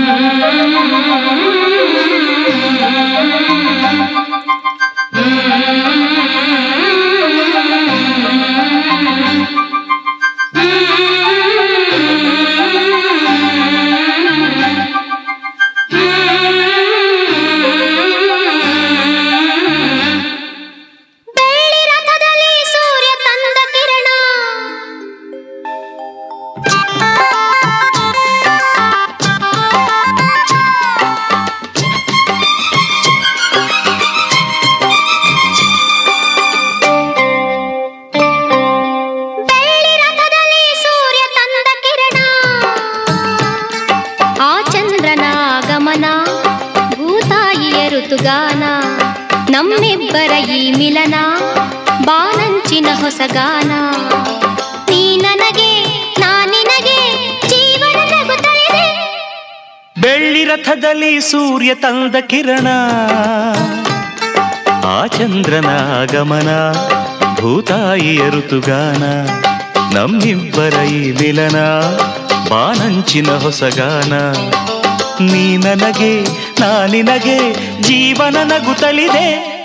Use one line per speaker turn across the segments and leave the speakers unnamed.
ಬೆಳ್ಳಿ ರಥದಲ್ಲಿ ಸೂರ್ಯ ತಂದ ಕಿರಣ ಬೆಳ್ಳಿ ರಥದಲ್ಲಿ ಸೂರ್ಯ ತಂದ ಕಿರಣ ಆ ಚಂದ್ರನ ಆಗಮನ ಭೂತಾಯಿಯ ಋತುಗಾನ ನಮ್ಮಿಬ್ಬರ ಈ ಮಿಲನ ಬಾನಂಚಿನ ಹೊಸಗಾನ ನೀ ನನಗೆ ನಾ ನಿನಗೆ ಜೀವನ ನಗುತ್ತಲಿದೆ
ಬೆಳ್ಳಿ ರಥದಲ್ಲಿ ಸೂರ್ಯ ತಂದ ಕಿರಣ ಆ ಚಂದ್ರನ ಆಗಮನ ಭೂತಾಯಿಯ ಋತುಗಾನ ನಮ್ಮಿಬ್ಬರ ಈ ಮಿಲನ ಬಾನಂಚಿನ ಹೊಸಗಾನ ನೀ ನನಗೆ ನಾ ನಿನಗೆ ಜೀವನ ನಗುತ್ತಲಿದೆ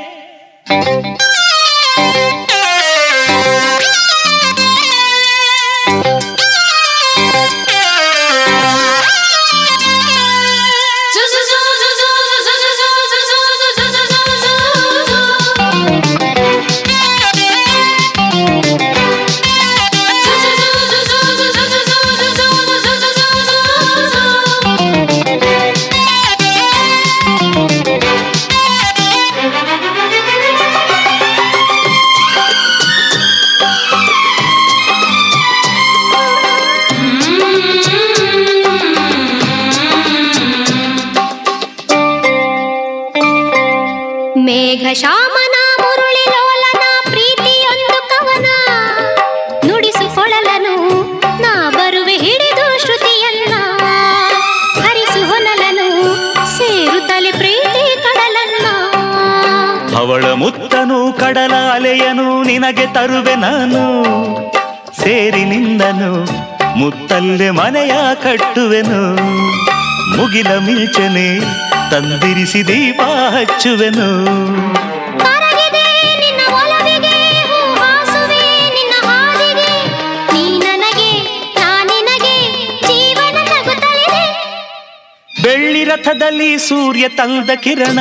ಮೇಘ ಶಾಮನ ಮುರುಳಿ ಲೋಲನ ಪ್ರೀತಿಯೊಂದು ಕವನ ನುಡಿಸುಕೊಳಲನು ನಾ ಬರುವೆ ಹಿಡಿದು ಶ್ರುತಿಯನ್ನ ಹರಿಸು ಹೊನಲನು ಸೇರುತ್ತಲೆ ಪ್ರೀತಿ ಕಡಲನ್ನ
ಅವಳ ಮುತ್ತನು ಕಡಲ ಅಲೆಯನು ನಿನಗೆ ತರುವೆ ನಾನು ಸೇರಿ ನಿಂದನು ಮುತ್ತಲ್ಲೆ ಮನೆಯ ಕಟ್ಟುವೆನು ಮುಗಿಲ ಮಿಂಚನೆ ತಂದಿರಿಸಿ ದೀಪ ಹಚ್ಚುವೆನು
ಕರಗಿದೆ ನಿನ್ನ ಒಲವಿಗೆ ಹೂವಾಸುವೆ ನಿನ್ನ ಹಾದಿಗೆ ನೀ ನನಗೆ ನಾ ನಿನಗೆ ಜೀವನ ನಗುತ್ತಲಿದೆ
ಬೆಳ್ಳಿ ರಥದಲ್ಲಿ ಸೂರ್ಯ ತಂದ ಕಿರಣ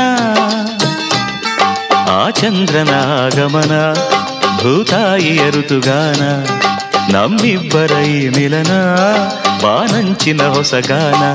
ಆ ಚಂದ್ರನ ಆಗಮನ ಭೂತಾಯಿಯ ಋತುಗಾನ ನಮ್ಮಿಬ್ಬರ ಈ ಮಿಲನ ಬಾನಂಚಿನ ಹೊಸಗಾನ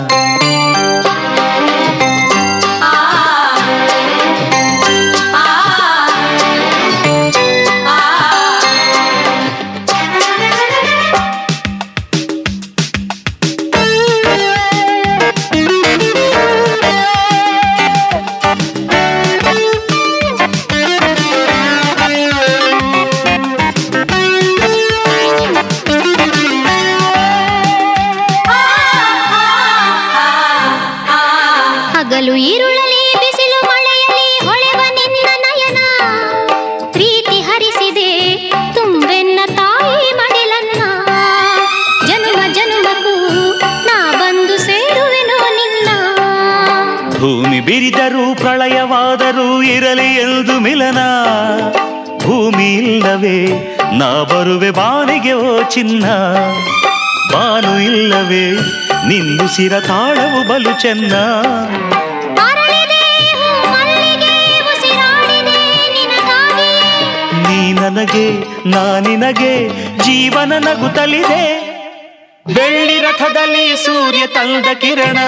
ಹಗಲು ಈರುಳಲಿ ಬಿಸಿಲು ಮಳೆಯಲಿ ಹೊಳೆವ ನಿನ್ನ ನಯನ ಪ್ರೀತಿ ಹರಿಸಿದೆ ತುಂಬೆನ್ನ ತಾಯಿ ಮಡಿಲನ್ನ ಜನುಮ ಜನುಮಕ್ಕೂ ನಾ ಬಂದು ಸೇರುವೆನೋ ನಿನ್ನ
ಭೂಮಿ ಬಿರಿದರೂ ಪ್ರಳಯವಾದರೂ ಇರಲಿ ಎಂದು ಮಿಲನ ಭೂಮಿ ಇಲ್ಲವೇ ನಾ ಬರುವೆ ಬಾನಿಗೆ ಓ ಚಿನ್ನ ಬಾನು ಇಲ್ಲವೇ ನಿಂದಿಸಿರ ತಾಳವು ಬಲು ಚೆನ್ನ
ಅರಳಿದೆ ಹೂ ಮಲ್ಲಿಗೆ ಉಸಿರಾಡಿದೆ ನಿನಗಾಗಿಯೇ
ನೀ ನನಗೆ ನಾ ನಿನಗೆ ಜೀವನ ನಗುತ್ತಲಿದೆ ಬೆಳ್ಳಿ ರಥದಲ್ಲಿ ಸೂರ್ಯ ತಂದ ಕಿರಣ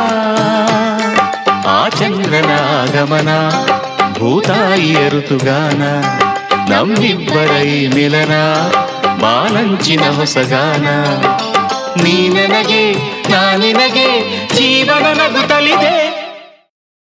ಆ ಚಂದ್ರನ ಆಗಮನ ಭೂತಾಯಿಯ ಋತುಗಾನ ನಮ್ಮಿಬ್ಬರ ಈ ಮಿಲನ ಬಾಲಂಚಿನ ಹೊಸಗಾನ ನೀ ನನಗೆ ನಾ ನಿನಗೆ ಜೀವನ ನಗುತ್ತಲಿದೆ